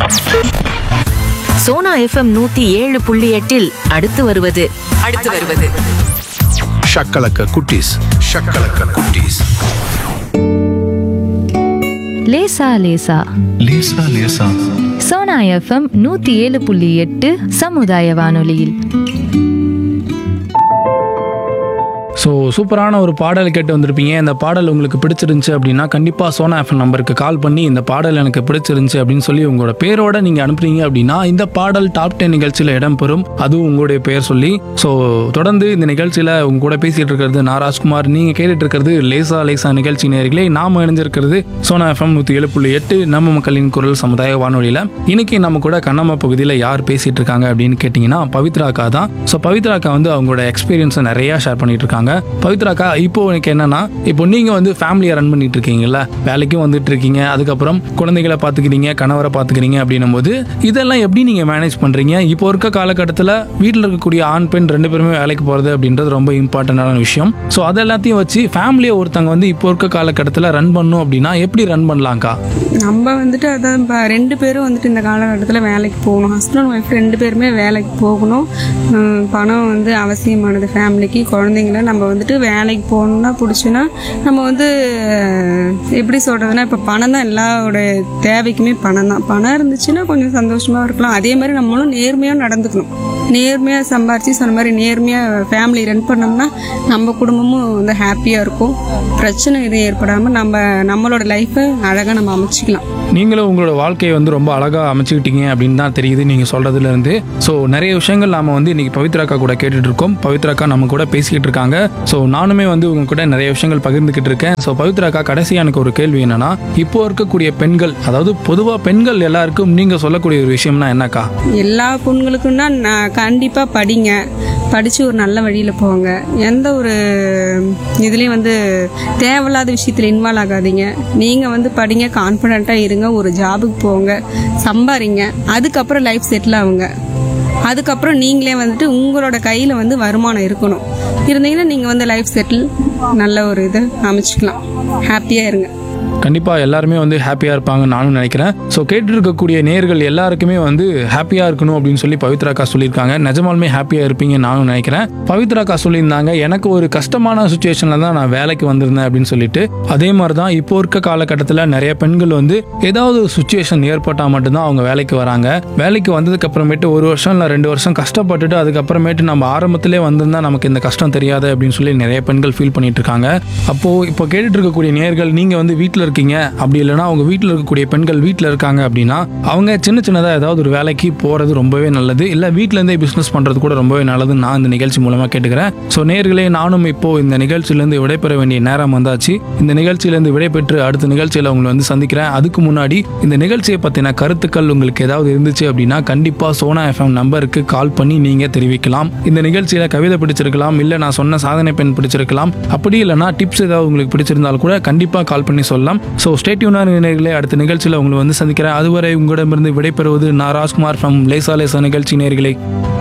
Sona FM நூத்தி ஏழு புள்ளி எட்டில் அடுத்து வருவது அடுத்து வருவது ஷக்கலக்க குட்டீஸ் ஷக்கலக்க குட்டீஸ் லேசா லேசா லேசா லேசா சோனா எஃப்எம் நூத்தி ஏழு புள்ளி எட்டு சமுதாய வானொலியில் ஸோ சூப்பரான ஒரு பாடல் கேட்டு வந்திருப்பீங்க இந்த பாடல் உங்களுக்கு பிடிச்சிருந்துச்சு அப்படின்னா கண்டிப்பாக சோனா எஃப்எம் நம்பருக்கு கால் பண்ணி இந்த பாடல் எனக்கு பிடிச்சிருந்துச்சு அப்படின்னு சொல்லி உங்களோட பேரோட நீங்கள் அனுப்புறீங்க அப்படின்னா இந்த பாடல் டாப் டென் நிகழ்ச்சியில் இடம்பெறும் அதுவும் உங்களுடைய பெயர் சொல்லி ஸோ தொடர்ந்து இந்த நிகழ்ச்சியில் உங்க கூட பேசிட்டு இருக்கிறது நான் ராஜ்குமார் நீங்கள் கேட்டுட்டு இருக்கிறது லேசா லேசா நிகழ்ச்சி நேர்களே நாம் இணைஞ்சிருக்கிறது சோனா எஃப்எம் நூற்றி ஏழு புள்ளி எட்டு நம்ம மக்களின் குரல் சமுதாய வானொலியில் இன்னைக்கு நம்ம கூட கண்ணம்மா பகுதியில் யார் பேசிட்டு இருக்காங்க அப்படின்னு கேட்டிங்கன்னா பவித்ரா அக்கா தான் ஸோ பவித்ரா அக்கா வந்து அவங்களோட எக்ஸ்பீரியன்ஸை நிறையா ஷேர் பண்ணிட்டு இருக்காங்க பவித்ரா அக்கா இப்போ எனக்கு என்னன்னா இப்போ நீங்க வந்து ஃபேமிலியை ரன் பண்ணிட்டு இருக்கீங்கல்ல வேலைக்கும் வந்துட்டு இருக்கீங்க அதுக்கப்புறம் குழந்தைகளை பார்த்துக்கிறீங்க கணவரை பார்த்துக்கிறீங்க அப்படின்னும் போது இதெல்லாம் எப்படி நீங்க மேனேஜ் பண்றீங்க இப்போ இருக்க காலகட்டத்தில் வீட்டில் இருக்கக்கூடிய ஆண் பெண் ரெண்டு பேருமே வேலைக்கு போறது அப்படின்றது ரொம்ப இம்பார்ட்டன்டான விஷயம் ஸோ அது எல்லாத்தையும் வச்சு ஃபேமிலியை ஒருத்தங்க வந்து இப்போ இருக்க காலகட்டத்தில் ரன் பண்ணும் அப்படின்னா எப்படி ரன் பண்ணலாம்க்கா நம்ம வந்துட்டு அதான் இப்போ ரெண்டு பேரும் வந்துட்டு இந்த காலகட்டத்தில் வேலைக்கு போகணும் ஹஸ்பண்ட் அண்ட் ஒய்ஃப் ரெண்டு பேருமே வேலைக்கு போகணும் உம், பணம் வந்து அவசியமானது ஃபேமிலிக்கு குழந்தைங்கள நம்ம வந்துட்டு வேலைக்கு போகணுன்னா பிடிச்சுன்னா நம்ம வந்து அஹ், எப்படி சொல்கிறதுனா இப்போ பணம் தான் எல்லாரோட தேவைக்குமே பணம் தான் பணம் இருந்துச்சுன்னா கொஞ்சம் சந்தோஷமாக இருக்கலாம் அதே மாதிரி நம்மளும் நேர்மையாக நடந்துக்கணும் நேர்மையாக சம்பாரித்து சொன்ன மாதிரி நேர்மையாக ஃபேமிலி ரன் பண்ணோம்னா நம்ம குடும்பமும் வந்து ஹாப்பியாக இருக்கும் பிரச்சனை எதுவும் ஏற்படாமல் நம்ம நம்மளோட லைஃப்பை அழகாக நம்ம அமைச்சிக்கலாம் நீங்களும் உங்களோட வாழ்க்கையை வந்து ரொம்ப அழகாக அமைச்சுக்கிட்டீங்க அப்படின்னு தான் தெரியுது நீங்கள் சொல்கிறதுல இருந்து ஸோ நிறைய விஷயங்கள் நாம வந்து இன்னைக்கு பவித்ராக்கா கூட கேட்டுட்டு இருக்கோம் பவித்ராக்கா நம்ம கூட பேசிக்கிட்டு இருக்காங்க ஸோ நானுமே வந்து உங்க கூட நிறைய விஷயங்கள் பகிர்ந்துக்கிட்டு இருக்கேன் ஸோ பவித்ராக்கா கடைசியாக எனக்கு ஒரு கேள்வி என்னன்னா இப்போ இருக்கக்கூடிய பெண்கள் அதாவது பொதுவாக பெண்கள் எல்லாருக்கும் நீங்கள் சொல்லக்கூடிய ஒரு விஷயம்னா என்னக்கா எல்லா பொண்களுக்குன்னா நான் கண்டிப்பாக படிங்க படித்து ஒரு நல்ல வழியில் போங்க எந்த ஒரு இதுலேயும் வந்து தேவையில்லாத விஷயத்தில் இன்வால்வ் ஆகாதீங்க நீங்கள் வந்து படிங்க கான்ஃபிடென்ட்டாக இருங்க ஒரு ஜாபுக்கு போங்க சம்பாரிங்க அதுக்கப்புறம் லைஃப் செட்டில் ஆகுங்க அதுக்கப்புறம் நீங்களே வந்துட்டு உங்களோட கையில் வந்து வருமானம் இருக்கணும் இருந்தீங்கன்னா நீங்கள் வந்து லைஃப் செட்டில் நல்ல ஒரு இதை அமைச்சிக்கலாம் ஹாப்பியாக இருங்க கண்டிப்பாக எல்லாருமே வந்து ஹாப்பியாக இருப்பாங்கன்னு நானும் நினைக்கிறேன் ஸோ கேட்டு இருக்கக்கூடிய நேர்கள் எல்லாருக்குமே வந்து ஹாப்பியாக இருக்கணும் அப்படின்னு சொல்லி பவித்ராக்கா சொல்லியிருக்காங்க நிஜமாலுமே ஹாப்பியாக இருப்பீங்க நானும் நினைக்கிறேன் பவித்ராக்கா சொல்லியிருந்தாங்க எனக்கு ஒரு கஷ்டமான சுச்சுவேஷனில் தான் நான் வேலைக்கு வந்திருந்தேன் அப்படின்னு சொல்லிட்டு அதே மாதிரி தான் இப்போ இருக்க காலகட்டத்தில் நிறைய பெண்கள் வந்து ஏதாவது ஒரு சுச்சுவேஷன் ஏற்பட்டால் மட்டும்தான் அவங்க வேலைக்கு வராங்க வேலைக்கு வந்ததுக்கு அப்புறமேட்டு ஒரு வருஷம் இல்லை ரெண்டு வருஷம் கஷ்டப்பட்டுட்டு அதுக்கப்புறமேட்டு நம்ம ஆரம்பத்திலே வந்திருந்தா நமக்கு இந்த கஷ்டம் தெரியாது அப்படின்னு சொல்லி நிறைய பெண்கள் ஃபீல் பண்ணிட்டு இருக்காங்க அப்போ இப்போ கேட்டுட்டு இருக்கக்கூடிய நேர்கள் நீங்க வந்து வீட்டில் இருக்கீங்க அப்படி இல்லைன்னா அவங்க வீட்டில் இருக்கக்கூடிய பெண்கள் வீட்டில் இருக்காங்க அப்படின்னா அவங்க சின்ன சின்னதாக ஏதாவது ஒரு வேலைக்கு போறது ரொம்பவே நல்லது இல்லை வீட்டில இருந்தே பிஸ்னஸ் பண்றது கூட ரொம்பவே நல்லதுன்னு நான் இந்த நிகழ்ச்சி மூலமா கேட்டுக்கிறேன் ஸோ நேர்களே நானும் இப்போ இந்த நிகழ்ச்சியிலேருந்து விடைபெற வேண்டிய நேரம் வந்தாச்சு இந்த நிகழ்ச்சியிலேருந்து விடைபெற்று அடுத்த நிகழ்ச்சியில் உங்களை வந்து சந்திக்கிறேன் அதுக்கு முன்னாடி இந்த நிகழ்ச்சியை பற்றின கருத்துக்கள் உங்களுக்கு ஏதாவது இருந்துச்சு அப்படின்னா கண்டிப்பாக சோனா எஃப்எம் நம்பருக்கு கால் பண்ணி நீங்கள் தெரிவிக்கலாம் இந்த நிகழ்ச்சியில் கவிதை பிடிச்சிருக்கலாம் இல்லை நான் சொன்ன சாதனை பெண் பிடிச்சிருக்கலாம் அப்படி இல்லைனா டிப்ஸ் ஏதாவது உங்களுக்கு பிடிச்சிருந்தாலும் கூட கண்டிப்பாக கால் பண்ணி சொல்லலாம் ஸோ ஸ்டேட்யூனான நேர்களே அடுத்த நிகழ்ச்சியில் உங்களை வந்து சந்திக்கிறேன் அதுவரை உங்களிடமிருந்து விடைபெறுவது நான் ராஜ்குமார் ஃப்ரம் லேசா லேசா நிகழ்ச்சி நேர்களே